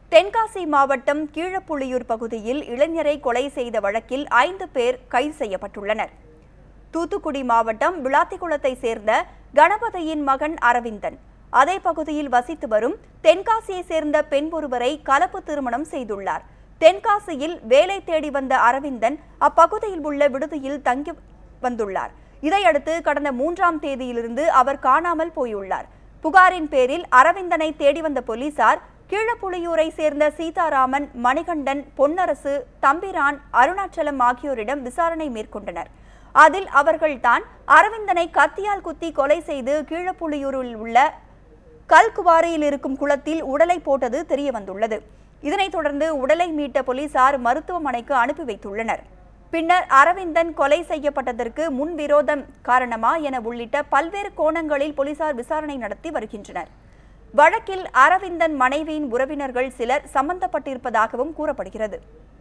தென்காசி மாவட்டம் கீழப்புலியூர் பகுதியில் இளைஞரை கொலை செய்த வழக்கில் ஐந்து பேர் கைது செய்யப்பட்டுள்ளனர் தூத்துக்குடி மாவட்டம் விளாத்திக்குளத்தை சேர்ந்த கணபதியின் மகன் அரவிந்தன் அதே பகுதியில் வசித்து வரும் தென்காசியை சேர்ந்த பெண் ஒருவரை கலப்பு திருமணம் செய்துள்ளார் தென்காசியில் வேலை தேடி வந்த அரவிந்தன் அப்பகுதியில் உள்ள விடுதியில் தங்கி வந்துள்ளார் இதையடுத்து கடந்த மூன்றாம் தேதியிலிருந்து அவர் காணாமல் போயுள்ளார் புகாரின் பேரில் அரவிந்தனை தேடி வந்த போலீசார் கீழப்புலியூரை சேர்ந்த சீதாராமன் மணிகண்டன் பொன்னரசு தம்பிரான் அருணாச்சலம் ஆகியோரிடம் விசாரணை மேற்கொண்டனர் அதில் அவர்கள்தான் அரவிந்தனை கத்தியால் குத்தி கொலை செய்து கீழப்புலியூரில் உள்ள கல்குவாரியில் இருக்கும் குளத்தில் உடலை போட்டது தெரிய வந்துள்ளது இதனைத் தொடர்ந்து உடலை மீட்ட போலீசார் மருத்துவமனைக்கு அனுப்பி வைத்துள்ளனர் பின்னர் அரவிந்தன் கொலை செய்யப்பட்டதற்கு முன்விரோதம் காரணமா என உள்ளிட்ட பல்வேறு கோணங்களில் போலீசார் விசாரணை நடத்தி வருகின்றனர் வழக்கில் அரவிந்தன் மனைவியின் உறவினர்கள் சிலர் சம்பந்தப்பட்டிருப்பதாகவும் கூறப்படுகிறது